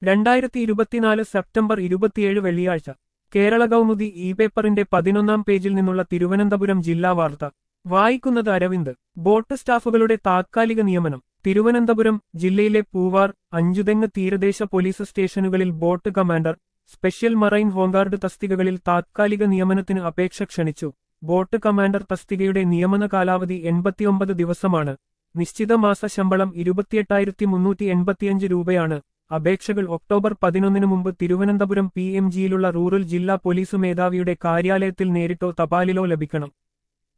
രണ്ടായിരത്തി ഇരുപത്തിനാല് സെപ്റ്റംബർ ഇരുപത്തിയേഴ് വെള്ളിയാഴ്ച കേരള കൗമുദി ഇ പേപ്പറിന്റെ പതിനൊന്നാം പേജിൽ നിന്നുള്ള തിരുവനന്തപുരം ജില്ലാ വാർത്ത വായിക്കുന്നത് അരവിന്ദ് ബോട്ട് സ്റ്റാഫുകളുടെ താത്കാലിക നിയമനം തിരുവനന്തപുരം ജില്ലയിലെ പൂവാർ അഞ്ചുതെങ്ങ് തീരദേശ പോലീസ് സ്റ്റേഷനുകളിൽ boat commander special marine home guard തസ്തികകളിൽ താത്കാലിക നിയമനത്തിന് അപേക്ഷ ക്ഷണിച്ചു ബോട്ട് കമാൻഡർ തസ്തികയുടെ നിയമന കാലാവധി എൺപത്തിയൊമ്പത് ദിവസമാണ് നിശ്ചിത മാസ ശമ്പളം ഇരുപത്തിയെട്ടായിരത്തി മുന്നൂറ്റി എൺപത്തിയഞ്ച് രൂപയാണ് അപേക്ഷകൾ ഒക്ടോബർ പതിനൊന്നിന് മുമ്പ് തിരുവനന്തപുരം പി എം ജിയിലുള്ള റൂറൽ ജില്ലാ പോലീസ് മേധാവിയുടെ കാര്യാലയത്തിൽ നേരിട്ടോ തപാലിലോ ലഭിക്കണം